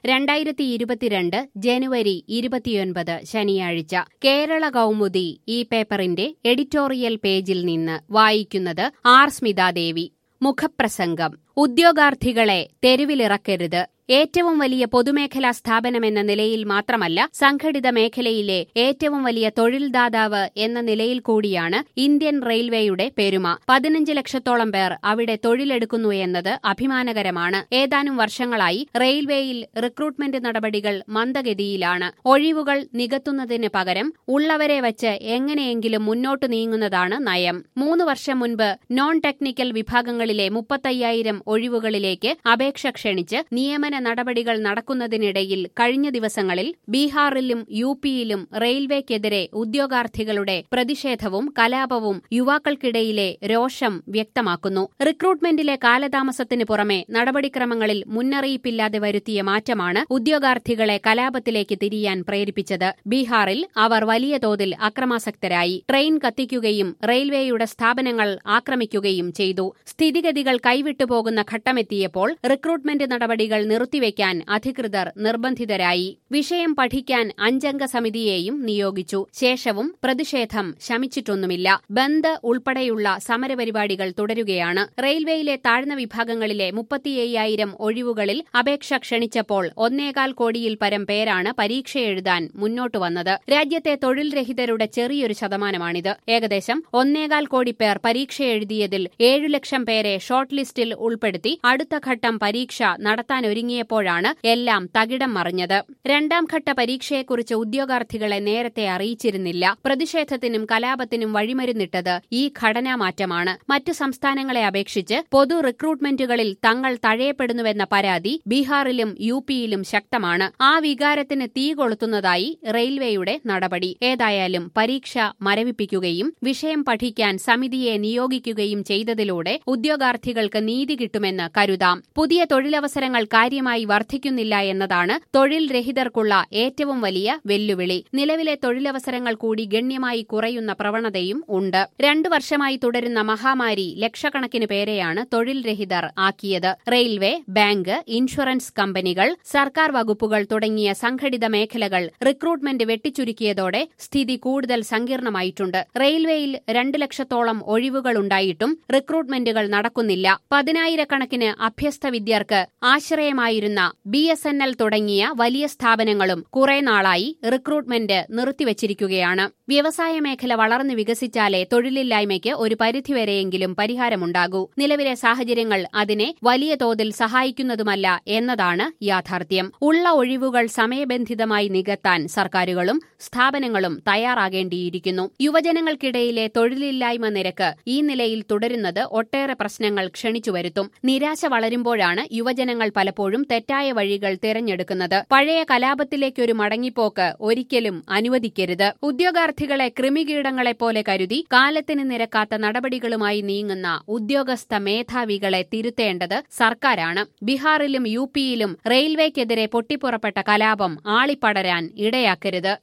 രണ്ടായിരത്തി ഇരുപത്തിരണ്ട് ജനുവരി ഇരുപത്തിയൊൻപത് ശനിയാഴ്ച കേരള കൗമുദി ഈ പേപ്പറിന്റെ എഡിറ്റോറിയൽ പേജിൽ നിന്ന് വായിക്കുന്നത് ആർ സ്മിതാദേവി മുഖപ്രസംഗം ഉദ്യോഗാർത്ഥികളെ തെരുവിലിറക്കരുത് ഏറ്റവും വലിയ പൊതുമേഖലാ സ്ഥാപനമെന്ന നിലയിൽ മാത്രമല്ല സംഘടിത മേഖലയിലെ ഏറ്റവും വലിയ തൊഴിൽദാതാവ് എന്ന നിലയിൽ കൂടിയാണ് ഇന്ത്യൻ റെയിൽവേയുടെ പെരുമ പതിനഞ്ച് ലക്ഷത്തോളം പേർ അവിടെ തൊഴിലെടുക്കുന്നു എന്നത് അഭിമാനകരമാണ് ഏതാനും വർഷങ്ങളായി റെയിൽവേയിൽ റിക്രൂട്ട്മെന്റ് നടപടികൾ മന്ദഗതിയിലാണ് ഒഴിവുകൾ നികത്തുന്നതിന് പകരം ഉള്ളവരെ വച്ച് എങ്ങനെയെങ്കിലും മുന്നോട്ടു നീങ്ങുന്നതാണ് നയം മൂന്ന് വർഷം മുൻപ് നോൺ ടെക്നിക്കൽ വിഭാഗങ്ങളിലെ മുപ്പത്തയ്യായിരം ഒഴിവുകളിലേക്ക് അപേക്ഷ ക്ഷണിച്ച് നിയമന നടപടികൾ നടക്കുന്നതിനിടയിൽ കഴിഞ്ഞ ദിവസങ്ങളിൽ ബീഹാറിലും യു പിയിലും റെയിൽവേക്കെതിരെ ഉദ്യോഗാർത്ഥികളുടെ പ്രതിഷേധവും കലാപവും യുവാക്കൾക്കിടയിലെ രോഷം വ്യക്തമാക്കുന്നു റിക്രൂട്ട്മെന്റിലെ കാലതാമസത്തിന് പുറമെ നടപടിക്രമങ്ങളിൽ മുന്നറിയിപ്പില്ലാതെ വരുത്തിയ മാറ്റമാണ് ഉദ്യോഗാർത്ഥികളെ കലാപത്തിലേക്ക് തിരിയാൻ പ്രേരിപ്പിച്ചത് ബീഹാറിൽ അവർ വലിയ തോതിൽ അക്രമാസക്തരായി ട്രെയിൻ കത്തിക്കുകയും റെയിൽവേയുടെ സ്ഥാപനങ്ങൾ ആക്രമിക്കുകയും ചെയ്തു സ്ഥിതിഗതികൾ കൈവിട്ടുപോകുന്ന ഘട്ടമെത്തിയപ്പോൾ റിക്രൂട്ട്മെന്റ് നടപടികൾ നിർത്തിവെക്കാൻ അധികൃതർ നിർബന്ധിതരായി വിഷയം പഠിക്കാൻ അഞ്ചംഗ സമിതിയെയും നിയോഗിച്ചു ശേഷവും പ്രതിഷേധം ശമിച്ചിട്ടൊന്നുമില്ല ബന്ദ് ഉൾപ്പെടെയുള്ള സമരപരിപാടികൾ തുടരുകയാണ് റെയിൽവേയിലെ താഴ്ന്ന വിഭാഗങ്ങളിലെ മുപ്പത്തിയ്യായിരം ഒഴിവുകളിൽ അപേക്ഷ ക്ഷണിച്ചപ്പോൾ ഒന്നേകാൽ കോടിയിൽ പരം പേരാണ് പരീക്ഷ എഴുതാൻ മുന്നോട്ടു വന്നത് രാജ്യത്തെ തൊഴിൽ രഹിതരുടെ ചെറിയൊരു ശതമാനമാണിത് ഏകദേശം ഒന്നേകാൽ കോടി പേർ പരീക്ഷ എഴുതിയതിൽ ഏഴു ലക്ഷം പേരെ ഷോർട്ട് ലിസ്റ്റിൽ ഉൾപ്പെടുത്തി അടുത്ത ഘട്ടം പരീക്ഷ നടത്താനൊരുങ്ങിയപ്പോഴാണ് എല്ലാം തകിടം മറിഞ്ഞത് രണ്ടാം ഘട്ട പരീക്ഷയെക്കുറിച്ച് ഉദ്യോഗാർത്ഥികളെ നേരത്തെ അറിയിച്ചിരുന്നില്ല പ്രതിഷേധത്തിനും കലാപത്തിനും വഴിമരുന്നിട്ടത് ഈ ഘടനാമാറ്റമാണ് മറ്റു സംസ്ഥാനങ്ങളെ അപേക്ഷിച്ച് പൊതു റിക്രൂട്ട്മെന്റുകളിൽ തങ്ങൾ തഴയപ്പെടുന്നുവെന്ന പരാതി ബീഹാറിലും യു പിയിലും ശക്തമാണ് ആ വികാരത്തിന് തീ കൊളുത്തുന്നതായി റെയിൽവേയുടെ നടപടി ഏതായാലും പരീക്ഷ മരവിപ്പിക്കുകയും വിഷയം പഠിക്കാൻ സമിതിയെ നിയോഗിക്കുകയും ചെയ്തതിലൂടെ ഉദ്യോഗാർത്ഥികൾക്ക് നീതി കിട്ടുമെന്ന് കരുതാം പുതിയ തൊഴിലവസരങ്ങൾ കാര്യമായി വർദ്ധിക്കുന്നില്ല എന്നതാണ് തൊഴിൽ രഹിതർക്കുള്ള ഏറ്റവും വലിയ വെല്ലുവിളി നിലവിലെ തൊഴിലവസരങ്ങൾ കൂടി ഗണ്യമായി കുറയുന്ന പ്രവണതയും ഉണ്ട് രണ്ടു വർഷമായി തുടരുന്ന മഹാമാരി ലക്ഷക്കണക്കിന് പേരെയാണ് തൊഴിൽ രഹിതർ ആക്കിയത് റെയിൽവേ ബാങ്ക് ഇൻഷുറൻസ് കമ്പനികൾ സർക്കാർ വകുപ്പുകൾ തുടങ്ങിയ സംഘടിത മേഖലകൾ റിക്രൂട്ട്മെന്റ് വെട്ടിച്ചുരുക്കിയതോടെ സ്ഥിതി കൂടുതൽ സങ്കീർണമായിട്ടുണ്ട് റെയിൽവേയിൽ രണ്ടു ലക്ഷത്തോളം ഒഴിവുകളുണ്ടായിട്ടും റിക്രൂട്ട്മെന്റുകൾ നടക്കുന്നില്ല പതിനായിരക്കണക്കിന് അഭ്യസ്ത വിദ്യർക്ക് ആശ്രയമായിരുന്ന ബി എസ് എൻ എൽ തുടങ്ങിയ വലിയ സ്ഥാപനങ്ങളും കുറെ നാളായി റിക്രൂട്ട്മെന്റ് നിർത്തിവച്ചിരിക്കുകയാണ് വ്യവസായ മേഖല വളർന്നു വികസിച്ചാലേ തൊഴിലില്ലായ്മയ്ക്ക് ഒരു പരിധിവരെയെങ്കിലും പരിഹാരമുണ്ടാകൂ നിലവിലെ സാഹചര്യങ്ങൾ അതിനെ വലിയ തോതിൽ സഹായിക്കുന്നതുമല്ല എന്നതാണ് യാഥാർത്ഥ്യം ഉള്ള ഒഴിവുകൾ സമയബന്ധിതമായി നികത്താൻ സർക്കാരുകളും സ്ഥാപനങ്ങളും തയ്യാറാകേണ്ടിയിരിക്കുന്നു യുവജനങ്ങൾക്കിടയിലെ തൊഴിലില്ലായ്മ നിരക്ക് ഈ നിലയിൽ തുടരുന്നത് ഒട്ടേറെ പ്രശ്നങ്ങൾ ക്ഷണിച്ചുവരുത്തും നിരാശ വളരുമ്പോഴാണ് യുവജനങ്ങൾ പലപ്പോഴും തെറ്റായ വഴികൾ തിരഞ്ഞെടുക്കുന്നത് പഴയ കലാപത്തിലേക്കൊരു മടങ്ങിപ്പോക്ക് ഒരിക്കലും അനുവദിക്കരുത് ഉദ്യോഗാർത്ഥികളെ കൃമികീടങ്ങളെപ്പോലെ കരുതി കാലത്തിന് നിരക്കാത്ത നടപടികളുമായി നീങ്ങുന്ന ഉദ്യോഗസ്ഥ മേധാവികളെ തിരുത്തേണ്ടത് സർക്കാരാണ് ബീഹാറിലും യു പിയിലും റെയിൽവേക്കെതിരെ പൊട്ടിപ്പുറപ്പെട്ട കലാപം ആളിപ്പടരാൻ ഇടയാക്കരുത്